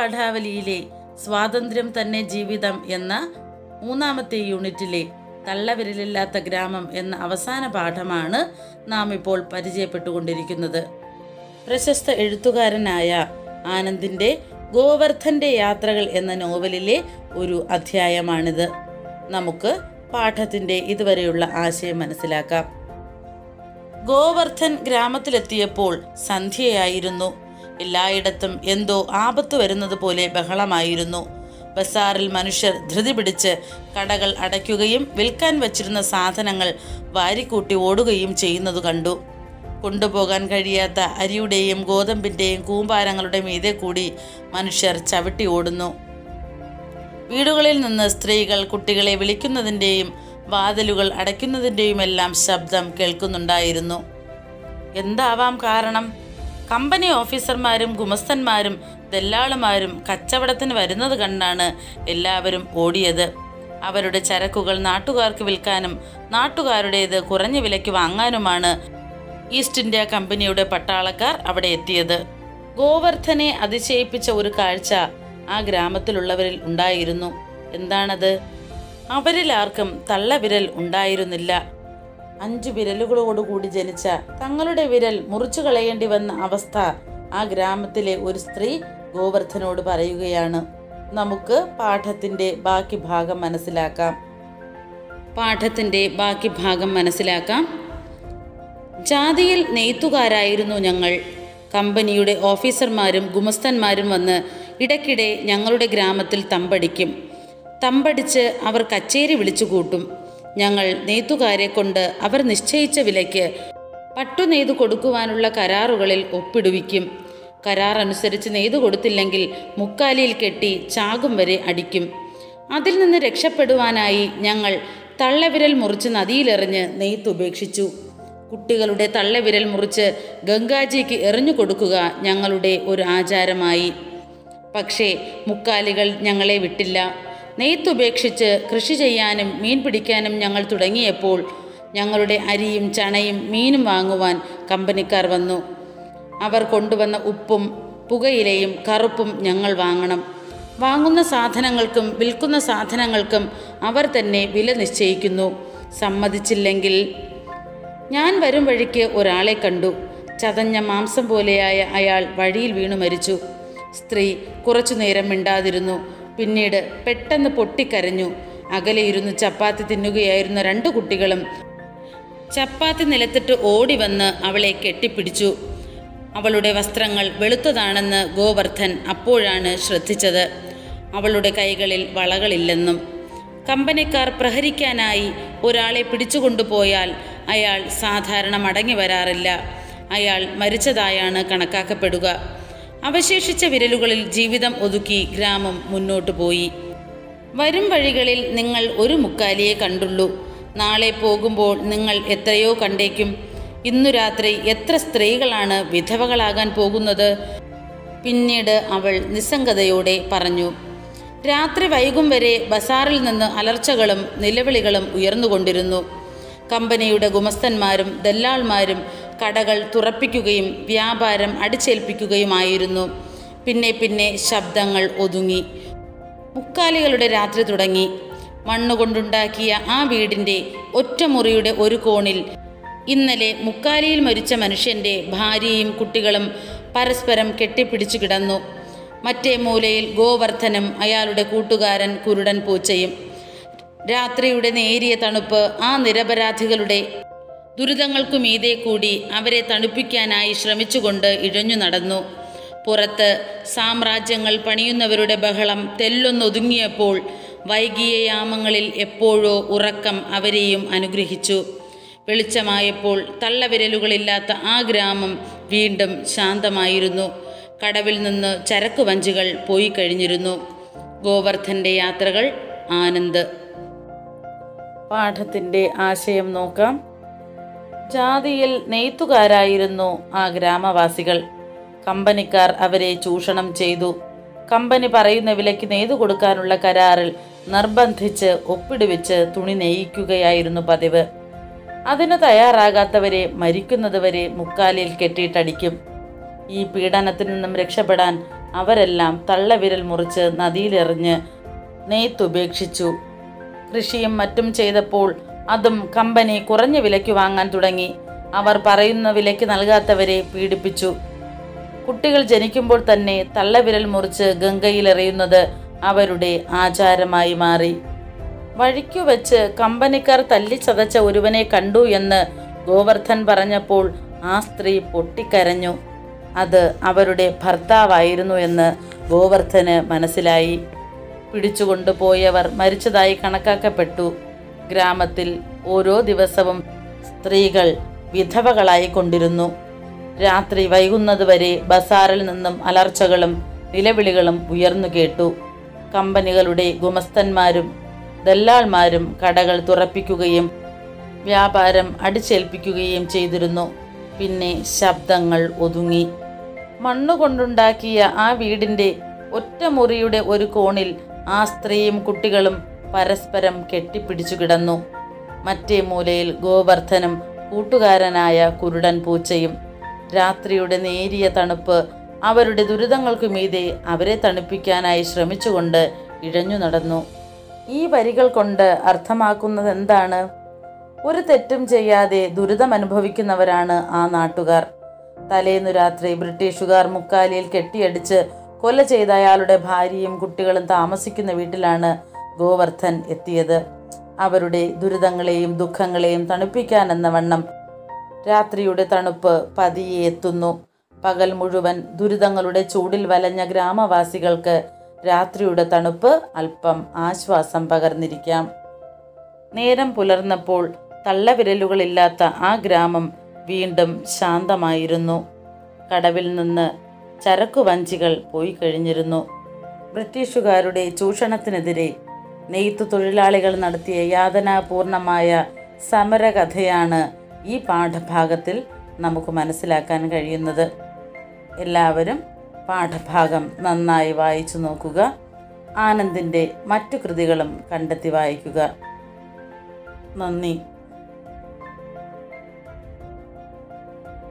പാഠാവലിയിലെ സ്വാതന്ത്ര്യം തന്നെ ജീവിതം എന്ന മൂന്നാമത്തെ യൂണിറ്റിലെ തള്ളവിരലില്ലാത്ത ഗ്രാമം എന്ന അവസാന പാഠമാണ് നാം ഇപ്പോൾ പരിചയപ്പെട്ടുകൊണ്ടിരിക്കുന്നത് പ്രശസ്ത എഴുത്തുകാരനായ ആനന്ദിൻ്റെ ഗോവർദ്ധൻ്റെ യാത്രകൾ എന്ന നോവലിലെ ഒരു അധ്യായമാണിത് നമുക്ക് പാഠത്തിൻ്റെ ഇതുവരെയുള്ള ആശയം മനസ്സിലാക്കാം ഗോവർദ്ധൻ ഗ്രാമത്തിലെത്തിയപ്പോൾ സന്ധ്യയായിരുന്നു എല്ലായിടത്തും എന്തോ ആപത്ത് വരുന്നത് പോലെ ബഹളമായിരുന്നു ബസാറിൽ മനുഷ്യർ ധൃതി പിടിച്ച് കടകൾ അടയ്ക്കുകയും വിൽക്കാൻ വച്ചിരുന്ന സാധനങ്ങൾ വാരിക്കൂട്ടി ഓടുകയും ചെയ്യുന്നത് കണ്ടു കൊണ്ടുപോകാൻ കഴിയാത്ത അരിയുടെയും ഗോതമ്പിൻ്റെയും കൂമ്പാരങ്ങളുടെ മീതെ കൂടി മനുഷ്യർ ചവിട്ടി ഓടുന്നു വീടുകളിൽ നിന്ന് സ്ത്രീകൾ കുട്ടികളെ വിളിക്കുന്നതിൻ്റെയും വാതിലുകൾ അടയ്ക്കുന്നതിൻ്റെയുമെല്ലാം ശബ്ദം കേൾക്കുന്നുണ്ടായിരുന്നു എന്താവാം കാരണം കമ്പനി ഓഫീസർമാരും ഗുമസ്തന്മാരും ദല്ലാളുമാരും കച്ചവടത്തിന് വരുന്നത് കണ്ടാണ് എല്ലാവരും ഓടിയത് അവരുടെ ചരക്കുകൾ നാട്ടുകാർക്ക് വിൽക്കാനും നാട്ടുകാരുടേത് കുറഞ്ഞ വിലയ്ക്ക് വാങ്ങാനുമാണ് ഈസ്റ്റ് ഇന്ത്യ കമ്പനിയുടെ പട്ടാളക്കാർ അവിടെ എത്തിയത് ഗോവർദ്ധനെ അതിശയിപ്പിച്ച ഒരു കാഴ്ച ആ ഗ്രാമത്തിലുള്ളവരിൽ ഉണ്ടായിരുന്നു എന്താണത് അവരിൽ ആർക്കും തള്ളവിരൽ ഉണ്ടായിരുന്നില്ല അഞ്ചു വിരലുകളോടുകൂടി ജനിച്ച തങ്ങളുടെ വിരൽ മുറിച്ചു കളയേണ്ടി വന്ന അവസ്ഥ ആ ഗ്രാമത്തിലെ ഒരു സ്ത്രീ ഗോവർദ്ധനോട് പറയുകയാണ് നമുക്ക് പാഠത്തിന്റെ ബാക്കി ഭാഗം മനസ്സിലാക്കാം പാഠത്തിന്റെ ബാക്കി ഭാഗം മനസ്സിലാക്കാം ജാതിയിൽ നെയ്ത്തുകാരായിരുന്നു ഞങ്ങൾ കമ്പനിയുടെ ഓഫീസർമാരും ഗുമസ്തന്മാരും വന്ന് ഇടയ്ക്കിടെ ഞങ്ങളുടെ ഗ്രാമത്തിൽ തമ്പടിക്കും തമ്പടിച്ച് അവർ കച്ചേരി വിളിച്ചു കൂട്ടും ഞങ്ങൾ നെയ്ത്തുകാരെ കൊണ്ട് അവർ നിശ്ചയിച്ച വിലയ്ക്ക് പട്ടു നെയ്തു കൊടുക്കുവാനുള്ള കരാറുകളിൽ ഒപ്പിടുവിക്കും കരാർ അനുസരിച്ച് നെയ്തു കൊടുത്തില്ലെങ്കിൽ മുക്കാലിയിൽ കെട്ടി ചാകും വരെ അടിക്കും അതിൽ നിന്ന് രക്ഷപ്പെടുവാനായി ഞങ്ങൾ തള്ളവിരൽ മുറിച്ച് നദിയിലെറിഞ്ഞ് നെയ്ത്ത് ഉപേക്ഷിച്ചു കുട്ടികളുടെ തള്ളവിരൽ മുറിച്ച് ഗംഗാജിക്ക് എറിഞ്ഞു കൊടുക്കുക ഞങ്ങളുടെ ഒരു ആചാരമായി പക്ഷേ മുക്കാലികൾ ഞങ്ങളെ വിട്ടില്ല നെയ്ത്തുപേക്ഷിച്ച് കൃഷി ചെയ്യാനും മീൻ പിടിക്കാനും ഞങ്ങൾ തുടങ്ങിയപ്പോൾ ഞങ്ങളുടെ അരിയും ചണയും മീനും വാങ്ങുവാൻ കമ്പനിക്കാർ വന്നു അവർ കൊണ്ടുവന്ന ഉപ്പും പുകയിലയും കറുപ്പും ഞങ്ങൾ വാങ്ങണം വാങ്ങുന്ന സാധനങ്ങൾക്കും വിൽക്കുന്ന സാധനങ്ങൾക്കും അവർ തന്നെ വില നിശ്ചയിക്കുന്നു സമ്മതിച്ചില്ലെങ്കിൽ ഞാൻ വരും വഴിക്ക് ഒരാളെ കണ്ടു ചതഞ്ഞ മാംസം പോലെയായ അയാൾ വഴിയിൽ വീണു മരിച്ചു സ്ത്രീ കുറച്ചു നേരം മിണ്ടാതിരുന്നു പിന്നീട് പെട്ടെന്ന് പൊട്ടിക്കരഞ്ഞു അകലെ ഇരുന്ന് ചപ്പാത്തി തിന്നുകയായിരുന്ന രണ്ടു കുട്ടികളും ചപ്പാത്തി നിലത്തിട്ട് ഓടി വന്ന് അവളെ കെട്ടിപ്പിടിച്ചു അവളുടെ വസ്ത്രങ്ങൾ വെളുത്തതാണെന്ന് ഗോവർദ്ധൻ അപ്പോഴാണ് ശ്രദ്ധിച്ചത് അവളുടെ കൈകളിൽ വളകളില്ലെന്നും കമ്പനിക്കാർ പ്രഹരിക്കാനായി ഒരാളെ പിടിച്ചുകൊണ്ടുപോയാൽ അയാൾ സാധാരണ മടങ്ങി വരാറില്ല അയാൾ മരിച്ചതായാണ് കണക്കാക്കപ്പെടുക അവശേഷിച്ച വിരലുകളിൽ ജീവിതം ഒതുക്കി ഗ്രാമം മുന്നോട്ടു പോയി വരും വഴികളിൽ നിങ്ങൾ ഒരു മുക്കാലിയെ കണ്ടുള്ളൂ നാളെ പോകുമ്പോൾ നിങ്ങൾ എത്രയോ കണ്ടേക്കും ഇന്നു രാത്രി എത്ര സ്ത്രീകളാണ് വിധവകളാകാൻ പോകുന്നത് പിന്നീട് അവൾ നിസ്സംഗതയോടെ പറഞ്ഞു രാത്രി വൈകും വരെ ബസാറിൽ നിന്ന് അലർച്ചകളും നിലവിളികളും ഉയർന്നുകൊണ്ടിരുന്നു കമ്പനിയുടെ ഗുമസ്തന്മാരും ദല്ലാൾമാരും കടകൾ തുറപ്പിക്കുകയും വ്യാപാരം അടിച്ചേൽപ്പിക്കുകയുമായിരുന്നു പിന്നെ പിന്നെ ശബ്ദങ്ങൾ ഒതുങ്ങി മുക്കാലികളുടെ രാത്രി തുടങ്ങി മണ്ണുകൊണ്ടുണ്ടാക്കിയ ആ വീടിൻ്റെ ഒറ്റമുറിയുടെ ഒരു കോണിൽ ഇന്നലെ മുക്കാലിയിൽ മരിച്ച മനുഷ്യൻ്റെ ഭാര്യയും കുട്ടികളും പരസ്പരം കെട്ടിപ്പിടിച്ചു കിടന്നു മറ്റേ മൂലയിൽ ഗോവർദ്ധനും അയാളുടെ കൂട്ടുകാരൻ കുരുടൻ പൂച്ചയും രാത്രിയുടെ നേരിയ തണുപ്പ് ആ നിരപരാധികളുടെ ദുരിതങ്ങൾക്കു മീതെ കൂടി അവരെ തണുപ്പിക്കാനായി ശ്രമിച്ചുകൊണ്ട് ഇഴഞ്ഞു നടന്നു പുറത്ത് സാമ്രാജ്യങ്ങൾ പണിയുന്നവരുടെ ബഹളം തെല്ലൊന്നൊതുങ്ങിയപ്പോൾ വൈകിയ യാമങ്ങളിൽ എപ്പോഴോ ഉറക്കം അവരെയും അനുഗ്രഹിച്ചു വെളിച്ചമായപ്പോൾ തള്ളവിരലുകളില്ലാത്ത ആ ഗ്രാമം വീണ്ടും ശാന്തമായിരുന്നു കടവിൽ നിന്ന് ചരക്ക് വഞ്ചികൾ പോയി കഴിഞ്ഞിരുന്നു ഗോവർദ്ധൻ്റെ യാത്രകൾ ആനന്ദ് പാഠത്തിൻ്റെ ആശയം നോക്കാം ജാതിയിൽ നെയ്ത്തുകാരായിരുന്നു ആ ഗ്രാമവാസികൾ കമ്പനിക്കാർ അവരെ ചൂഷണം ചെയ്തു കമ്പനി പറയുന്ന വിലയ്ക്ക് നെയ്തു കൊടുക്കാനുള്ള കരാറിൽ നിർബന്ധിച്ച് ഒപ്പിടുവിച്ച് തുണി നെയ്യിക്കുകയായിരുന്നു പതിവ് അതിന് തയ്യാറാകാത്തവരെ മരിക്കുന്നതുവരെ മുക്കാലിൽ കെട്ടിയിട്ടടിക്കും ഈ പീഡനത്തിൽ നിന്നും രക്ഷപ്പെടാൻ അവരെല്ലാം തള്ളവിരൽ മുറിച്ച് നദിയിലെറിഞ്ഞ് നെയ്ത്തുപേക്ഷിച്ചു കൃഷിയും മറ്റും ചെയ്തപ്പോൾ അതും കമ്പനി കുറഞ്ഞ വിലയ്ക്ക് വാങ്ങാൻ തുടങ്ങി അവർ പറയുന്ന വിലയ്ക്ക് നൽകാത്തവരെ പീഡിപ്പിച്ചു കുട്ടികൾ ജനിക്കുമ്പോൾ തന്നെ തള്ളവിരൽ മുറിച്ച് ഗംഗയിലെറിയുന്നത് അവരുടെ ആചാരമായി മാറി വഴിക്കു വെച്ച് കമ്പനിക്കാർ തല്ലിച്ചതച്ച ഒരുവനെ കണ്ടു എന്ന് ഗോവർദ്ധൻ പറഞ്ഞപ്പോൾ ആ സ്ത്രീ പൊട്ടിക്കരഞ്ഞു അത് അവരുടെ ഭർത്താവായിരുന്നു എന്ന് ഗോവർദ്ധന് മനസ്സിലായി പിടിച്ചുകൊണ്ടുപോയവർ മരിച്ചതായി കണക്കാക്കപ്പെട്ടു ഗ്രാമത്തിൽ ഓരോ ദിവസവും സ്ത്രീകൾ വിധവകളായി കൊണ്ടിരുന്നു രാത്രി വൈകുന്നതുവരെ ബസാറിൽ നിന്നും അലർച്ചകളും നിലവിളികളും ഉയർന്നു കേട്ടു കമ്പനികളുടെ ഗുമസ്തന്മാരും ദല്ലാൾമാരും കടകൾ തുറപ്പിക്കുകയും വ്യാപാരം അടിച്ചേൽപ്പിക്കുകയും ചെയ്തിരുന്നു പിന്നെ ശബ്ദങ്ങൾ ഒതുങ്ങി മണ്ണുകൊണ്ടുണ്ടാക്കിയ ആ വീടിൻ്റെ ഒറ്റമുറിയുടെ ഒരു കോണിൽ ആ സ്ത്രീയും കുട്ടികളും പരസ്പരം കെട്ടിപ്പിടിച്ചു കിടന്നു മറ്റേ മൂലയിൽ ഗോവർദ്ധനും കൂട്ടുകാരനായ കുരുടൻ പൂച്ചയും രാത്രിയുടെ നേരിയ തണുപ്പ് അവരുടെ ദുരിതങ്ങൾക്കു മീതെ അവരെ തണുപ്പിക്കാനായി ശ്രമിച്ചുകൊണ്ട് ഇഴഞ്ഞു നടന്നു ഈ വരികൾ കൊണ്ട് അർത്ഥമാക്കുന്നത് എന്താണ് ഒരു തെറ്റും ചെയ്യാതെ ദുരിതം അനുഭവിക്കുന്നവരാണ് ആ നാട്ടുകാർ തലേന്നു രാത്രി ബ്രിട്ടീഷുകാർ മുക്കാലിയിൽ കെട്ടിയടിച്ച് കൊല ചെയ്ത അയാളുടെ ഭാര്യയും കുട്ടികളും താമസിക്കുന്ന വീട്ടിലാണ് ഗോവർദ്ധൻ എത്തിയത് അവരുടെ ദുരിതങ്ങളെയും ദുഃഖങ്ങളെയും തണുപ്പിക്കാൻ എന്ന വണ്ണം രാത്രിയുടെ തണുപ്പ് പതിയെ എത്തുന്നു പകൽ മുഴുവൻ ദുരിതങ്ങളുടെ ചൂടിൽ വലഞ്ഞ ഗ്രാമവാസികൾക്ക് രാത്രിയുടെ തണുപ്പ് അല്പം ആശ്വാസം പകർന്നിരിക്കാം നേരം പുലർന്നപ്പോൾ തള്ളവിരലുകളില്ലാത്ത ആ ഗ്രാമം വീണ്ടും ശാന്തമായിരുന്നു കടവിൽ നിന്ന് ചരക്കു വഞ്ചികൾ പോയി കഴിഞ്ഞിരുന്നു ബ്രിട്ടീഷുകാരുടെ ചൂഷണത്തിനെതിരെ നെയ്ത്തു തൊഴിലാളികൾ നടത്തിയ യാതനാപൂർണമായ സമരകഥയാണ് ഈ പാഠഭാഗത്തിൽ നമുക്ക് മനസ്സിലാക്കാൻ കഴിയുന്നത് എല്ലാവരും പാഠഭാഗം നന്നായി വായിച്ചു നോക്കുക ആനന്ദിൻ്റെ മറ്റു കൃതികളും കണ്ടെത്തി വായിക്കുക നന്ദി